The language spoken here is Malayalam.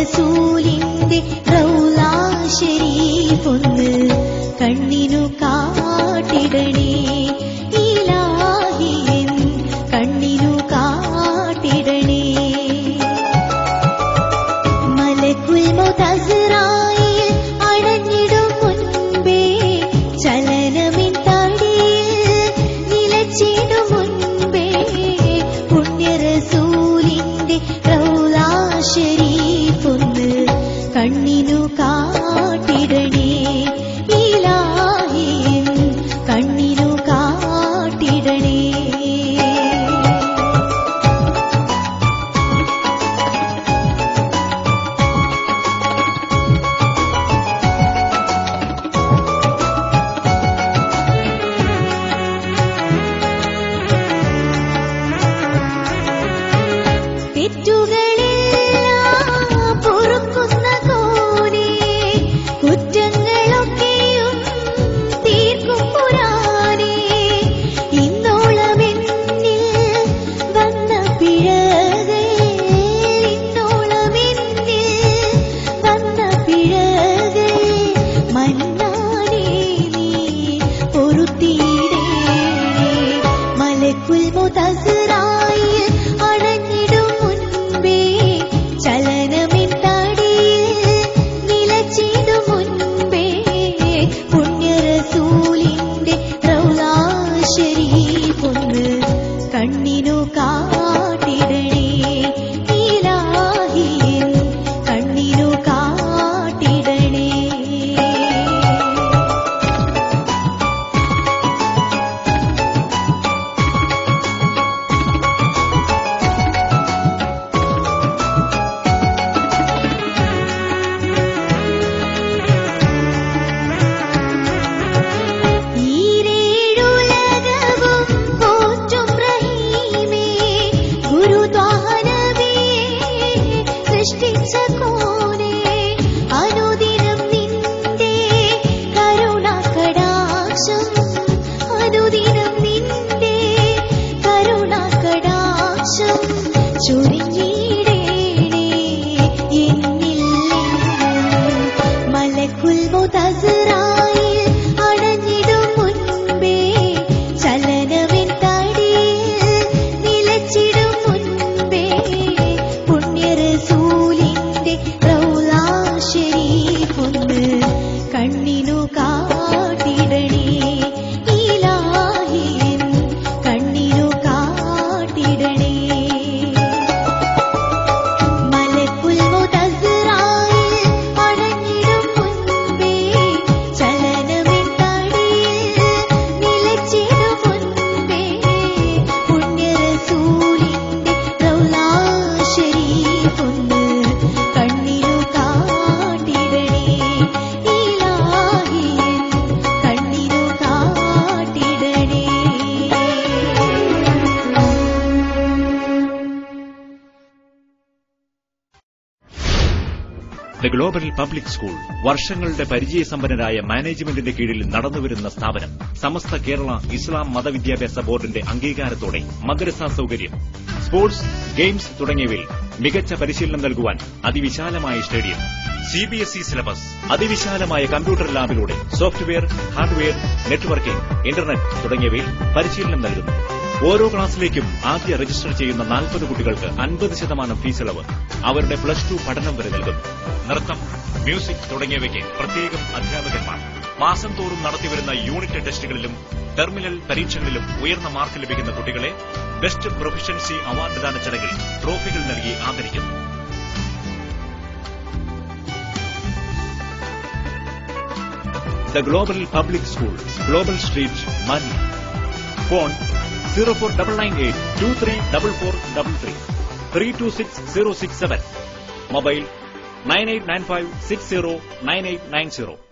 റസൂലിന്റെ റൗലാ ശരീഫൊന്ന് കണ്ണിനു കാട്ടിടണേ ഇലാഹിയൻ കണ്ണിനു കാട്ടിടണേ മലക്കുൽ മുതസ്റായിൽ അടഞ്ഞിടും മുൻപേ ചലനമിൻ തടിയിൽ നിലച്ചിടും മുൻപേ പുണ്യറസൂലിന്റെ റൗലാ ശരീഫൊന്ന് കണ്ണിനു കാട്ടിടണേ ഇലാഹിൻ കണ്ണിനു കാട്ടിടണേ തെറ്റുകളെല്ലാം പൊറുക്കുന്ന കോനെ കുറ്റങ്ങളൊക്കെയും തീർക്കും പുരാനെ ഇന്നോളം എന്നിൽ വന്ന പിഴകൾ ഇന്നോളം എന്നിൽ വന്ന പിഴകൾ മന്നാനേ നീ പൊറുത്തിടേണേ മലക്കുൽ മുതസ്റായിൽ അണഞ്ഞിടും മുൻപേ ചലനമിൻ തടിയിൽ നിലച്ചിടും മുൻപേ പുണ്യറസൂലിന്റെ റൗലാ ശരീഫൊന്ന് കണ്ണിനു കാട്ടിടണേ ഇലാഹിൻ കണ്ണിനു കാട്ടിടണേ ഈരേഴുലകവും പോറ്റും റഹീമേ ഗുരുദ്വാനബിയെ സൃഷ്ടിച്ച കോനെ അനുദിനം നിന്റെ കരുണാകടാക്ഷം അനുദിനം നിന്റെ കരുണാകടാക്ഷം ചുരുങ്ങിയിടേണേ എന്നിൽ മലക്കുൽ മുതസ്റായിൽ അണഞ്ഞിടും മുൻപേ ചലനമിൻ തടിയിൽ നിലച്ചിടും മുൻപേ പുണ്യറസൂലിന്റെ റൗലാ ശരീഫൊന്ന് കണ്ണിനു കാട്ടിടണേ ഇലാഹിൻ കണ്ണിനു കാട്ടിടണേ മലക്കുൽ മുതസ്റായിൽ അണഞ്ഞിടും മുൻപേ ചലനമിൻ തടിയിൽ നിലച്ചിടും മുൻപേ പുണ്യറസൂലിന്റെ റൗലാ ശരീഫൊന്ന് കണ്ണിനു കാട്ടിടണേ ഇലാഹിൻ കണ്ണിനു കാട്ടിടണേ ദ ഗ്ലോബൽ പബ്ലിക് സ്കൂൾ വർഷങ്ങളുടെ പരിചയസമ്പന്നരായ മാനേജ്മെന്റിന്റെ കീഴിൽ നടന്നുവരുന്ന സ്ഥാപനം സമസ്ത കേരള ഇസ്ലാം മതവിദ്യാഭ്യാസ ബോർഡിന്റെ അംഗീകാരത്തോടെ മദ്രസ സൌകര്യം സ്പോർട്സ് ഗെയിംസ് തുടങ്ങിയവയിൽ മികച്ച പരിശീലനം നൽകുവാൻ അതിവിശാലമായ stadium C B S E syllabus അതിവിശാലമായ കമ്പ്യൂട്ടർ ലാബിലൂടെ സോഫ്റ്റ്വെയർ ഹാർഡ്വെയർ നെറ്റ്വർക്കിംഗ് ഇന്റർനെറ്റ് തുടങ്ങിയവയിൽ പരിശീലനം നൽകുന്നു ഓരോ ക്ലാസ്സിലേക്കും ആദ്യ രജിസ്റ്റർ ചെയ്യുന്ന നാൽപ്പത് കുട്ടികൾക്ക് അൻപത് ശതമാനം ഫീസ് ഇളവ് അവരുടെ പ്ലസ് ടു പഠനം വരെ നൽകുന്നു നൃത്തം മ്യൂസിക് തുടങ്ങിയവയ്ക്ക് പ്രത്യേകം അധ്യാപകന്മാർ മാസം തോറും നടത്തിവരുന്ന യൂണിറ്റ് ടെസ്റ്റുകളിലും ടെർമിനൽ പരീക്ഷകളിലും ഉയർന്ന മാർക്ക് ലഭിക്കുന്ന കുട്ടികളെ ബെസ്റ്റ് പ്രൊഫഷൻസി അവാർഡ് ദാന ചടങ്ങിൽ ട്രോഫികൾ നൽകി ആദരിക്കുന്നു the global public school global street മാനി phone zero four double nine eight two three double four double three three two six zero six seven mobile nine eight nine five six zero nine eight nine zero